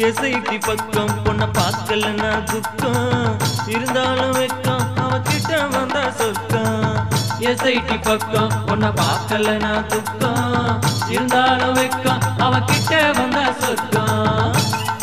SID பக்கம் பொண்ண பார்க்கலன்னா துக்கம் இருந்தாலும் வெக்கம் அவகிட்ட வந்தா சொர்க்கம் எஸ்ஐடி பக்கம் பொண்ண பார்க்கலன்னா துக்கம் இருந்தாலும் வெக்கம் அவகிட்ட வந்தா சொர்க்கம்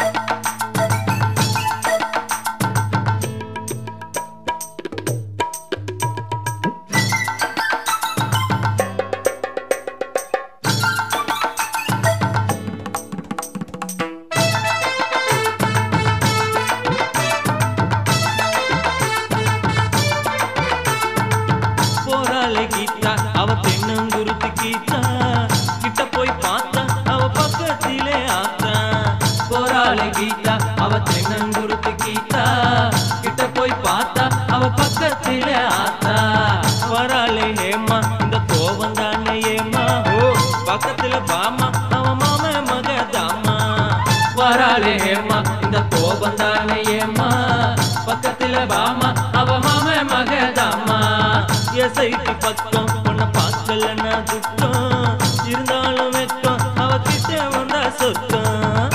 போராளை கீதா அவ தென்னங்குருத்து கீதா கிட்ட போய் பார்த்தா அவ பக்கத்திலே ஆத்தா போராளை கீதா அவ தென்னங்குருத்து கீதா கிட்ட போய் பார்த்தா அவ பக்கத்திலே ஆத்தா வராளே ஹேமா இந்த கோவம் தானே ஏமா ஓ பக்கத்துல பாமா அவ மாம மகதாமா வராளே ஹேமா இந்த கோபம் தானே ஏமா பக்கத்துல பாமா அவ மாம மகதாமா எசைக்கு பக்கம் உன்னை பார்க்கலன்னா துக்கம் இருந்தாலும் வெக்கம் அவ கிட்ட வந்தா சொத்தம்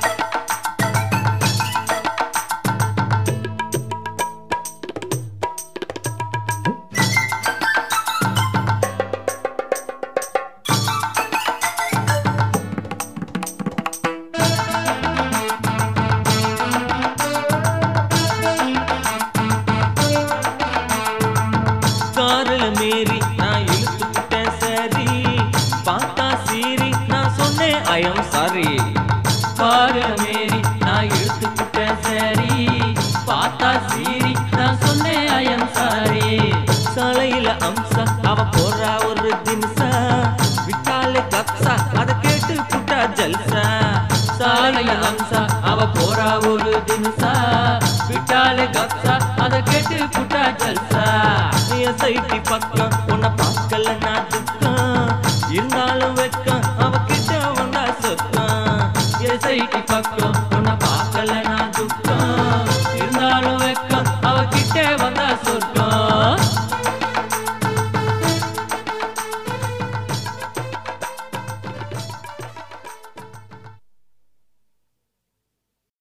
காரில் மீறி நான் இழுத்துக்கிட்டேன் சரி பார்த்தா சீரி நான் சொன்னேன் ஐயம் சாரி காரில் மீறி நான் இழுத்துக்கிட்டேன் சரி பார்த்தா சீரி நான் சொன்னேன் ஐயம் சாரி சாலையில அம்சா அவ போறா ஒரு தினசா விட்டாலே கப்சா அதை கேட்டு புட்டா ஜல்சா சாலையில அம்சா அவ போறா ஒரு தினசா விட்டாலே கப்சா அதை கேட்டு புட்டா ஜல்சா எஸ்ஐடி பக்கம் உன்னை பார்க்கல நான் துக்கம் இருந்தாலும் வெக்கம் அவ கிட்ட வந்தா சொத்தம் எஸ்ஐடி பக்கம்